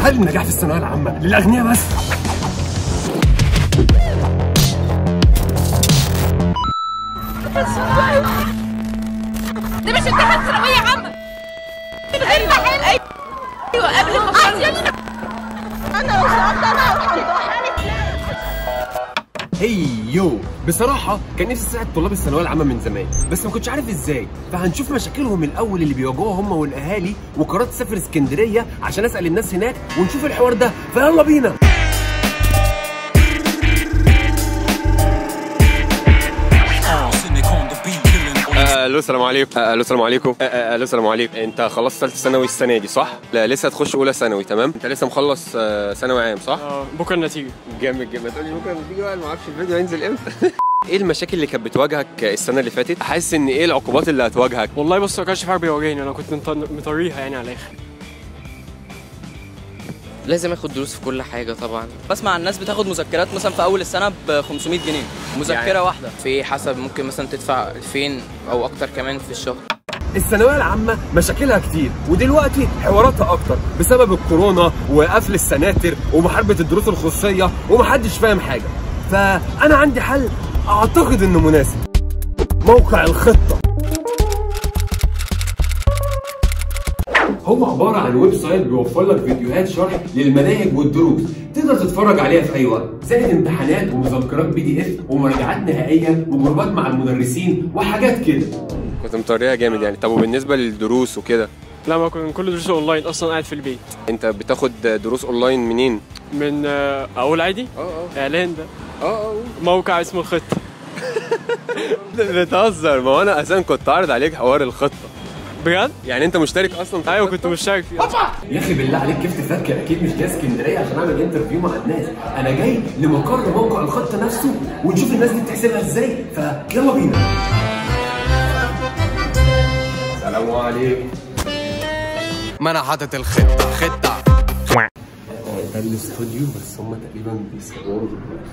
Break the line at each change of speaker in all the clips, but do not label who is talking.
هل النجاح في الثانويه العامه للاغنياء بس
ده مش امتحان ثانوية عامة من غير ما حل ايوه قبل ما انا لو سقطت انا
هيو بصراحة كان نفسي اساعد طلاب الثانوية العامة من زمان بس ما كنتش عارف ازاي فهنشوف مشاكلهم الأول اللي بيواجهوها هم والأهالي وقررت اسافر اسكندرية عشان اسأل الناس هناك ونشوف الحوار ده فيلا بينا الو السلام عليكم الو السلام عليكم الو السلام عليكم انت خلصت ثالثه ثانوي السنه دي صح لا لسه هتخش اولى ثانوي تمام انت لسه مخلص آه، ثانوي عام صح
اه بكره النتيجه
جامد جامد تقول لي بكره النتيجه بقى ما اعرفش الفيديو هينزل امتى ايه المشاكل اللي كانت بتواجهك السنه اللي فاتت حاسس ان ايه العقوبات اللي هتواجهك
والله بص ما كانش في حاجه بيواجهني انا كنت مط- مطريها يعني على الاخر
لازم اخد دروس في كل حاجه طبعا بسمع الناس بتاخد مذكرات مثلا في اول السنه ب 500 جنيه مذكره
يعني-
يعني واحده في حسب ممكن مثلا تدفع 2000 او اكتر كمان في الشهر
الثانويه العامه مشاكلها كتير ودلوقتي حواراتها اكتر بسبب الكورونا وقفل السناتر ومحاربه الدروس الخصوصيه ومحدش فاهم حاجه فانا عندي حل اعتقد انه مناسب موقع الخطه هو عبارة عن ويب سايت بيوفر لك فيديوهات شرح للمناهج والدروس تقدر تتفرج عليها في أي وقت زائد امتحانات ومذكرات بي دي اف ومراجعات نهائية وجروبات مع المدرسين وحاجات كده كنت مطريها جامد يعني طب وبالنسبة للدروس وكده
لا ما كان كل دروسي اونلاين اصلا قاعد في البيت
انت بتاخد دروس اونلاين منين؟
من آه، اقول عادي
اه
اعلان ده
اه اه
موقع اسمه الخطه
بتهزر ما هو انا اساسا كنت عارض عليك حوار الخطة
بجد
يعني انت مشترك اصلا في
ايوه
الخطة؟
كنت مشترك فيه
يا اخي بالله عليك كيف تفكر اكيد مش جاي اسكندريه عشان اعمل انترفيو مع الناس انا جاي لمقر موقع الخطه نفسه ونشوف الناس دي بتحسبها ازاي فيلا بينا السلام عليكم
ما انا حاطط الخطه خطه
ده الاستوديو بس هم تقريبا بيصوروا دلوقتي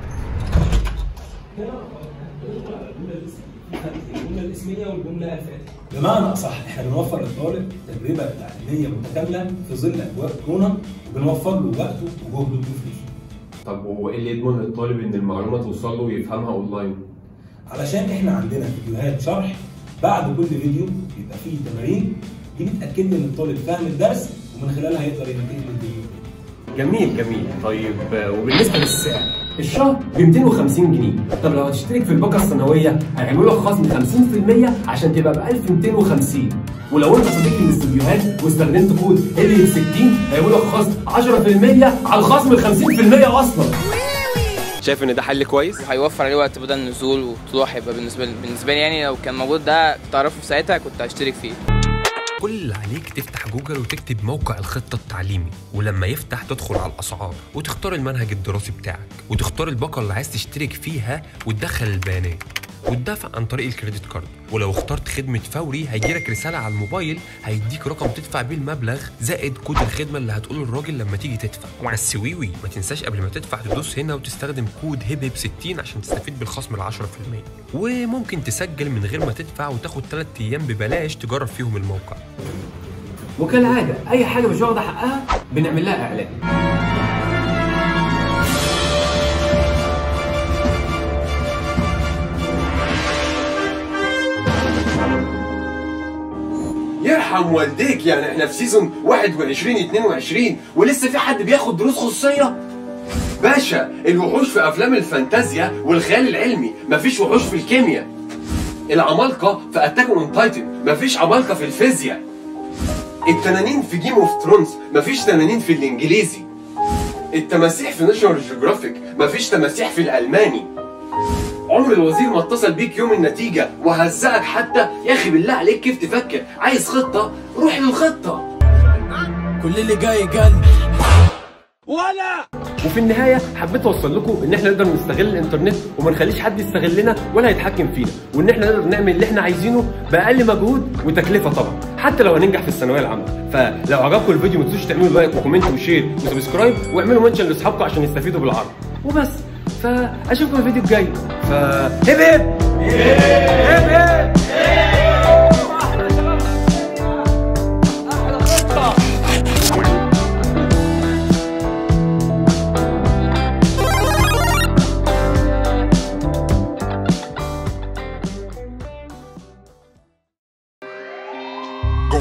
الجمله الاسميه والجمله الفعليه. بمعنى اصح احنا بنوفر للطالب تجربه تعليميه متكامله في ظل اجواء كورونا وبنوفر له وقته وجهده وفلوسه.
طب هو ايه اللي يضمن للطالب ان المعلومه توصل له ويفهمها اونلاين؟
علشان احنا عندنا فيديوهات شرح بعد كل فيديو بيبقى فيه تمارين دي بتاكد لي ان الطالب فاهم الدرس ومن خلالها يقدر ينتقل للفيديو.
جميل جميل طيب آه، وبالنسبه للسعر الشهر ب 250 جنيه طب لو هتشترك في الباقه السنويه هيعملوا لك خصم 50% عشان تبقى ب 1250 ولو انت صديق الاستوديوهات واستخدمت كود ال 60 هيعملوا لك خصم 10% على الخصم ال 50% اصلا شايف ان ده حل كويس؟
هيوفر عليه وقت بدل النزول وطلوع هيبقى بالنسبه لي بالنسبه لي يعني لو كان موجود ده تعرفه في ساعتها كنت هشترك فيه
كل اللي عليك تفتح جوجل وتكتب موقع الخطة التعليمي ولما يفتح تدخل على الأسعار وتختار المنهج الدراسي بتاعك وتختار الباقة اللي عايز تشترك فيها وتدخل البيانات والدفع عن طريق الكريدت كارد ولو اخترت خدمة فوري هيجيلك رسالة على الموبايل هيديك رقم تدفع بيه المبلغ زائد كود الخدمة اللي هتقوله الراجل لما تيجي تدفع بس ويوي ما تنساش قبل ما تدفع تدوس هنا وتستخدم كود هيب هيب 60 عشان تستفيد بالخصم ال 10% وممكن تسجل من غير ما تدفع وتاخد 3 ايام ببلاش تجرب فيهم الموقع
وكالعاده اي حاجه مش واخده حقها بنعمل لها اعلان يرحم والديك يعني احنا في سيزون 21 22 ولسه في حد بياخد دروس خصوصيه باشا الوحوش في افلام الفانتازيا والخيال العلمي مفيش وحوش في الكيمياء العمالقه في اتاك اون تايتن مفيش عمالقه في الفيزياء التنانين في جيم اوف ثرونز مفيش تنانين في الانجليزي التماسيح في ناشونال جيوغرافيك مفيش تماسيح في الالماني عمر الوزير ما اتصل بيك يوم النتيجة وهزقك حتى يا اخي بالله عليك كيف تفكر عايز خطة روح للخطة
كل اللي جاي جد
وفي النهايه حبيت اوصل لكم ان احنا نقدر نستغل الانترنت وما نخليش حد يستغلنا ولا يتحكم فينا وان احنا نقدر نعمل اللي احنا عايزينه باقل مجهود وتكلفه طبعا حتى لو هننجح في الثانويه العامه فلو عجبكم الفيديو ما تنسوش تعملوا لايك وكومنت وشير وسبسكرايب واعملوا منشن لاصحابكم عشان يستفيدوا بالعرض وبس فاشوفكم الفيديو الجاي ف هب هب هب هب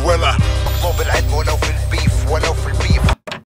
ولا مو بالعلم ولو في البيف ولو في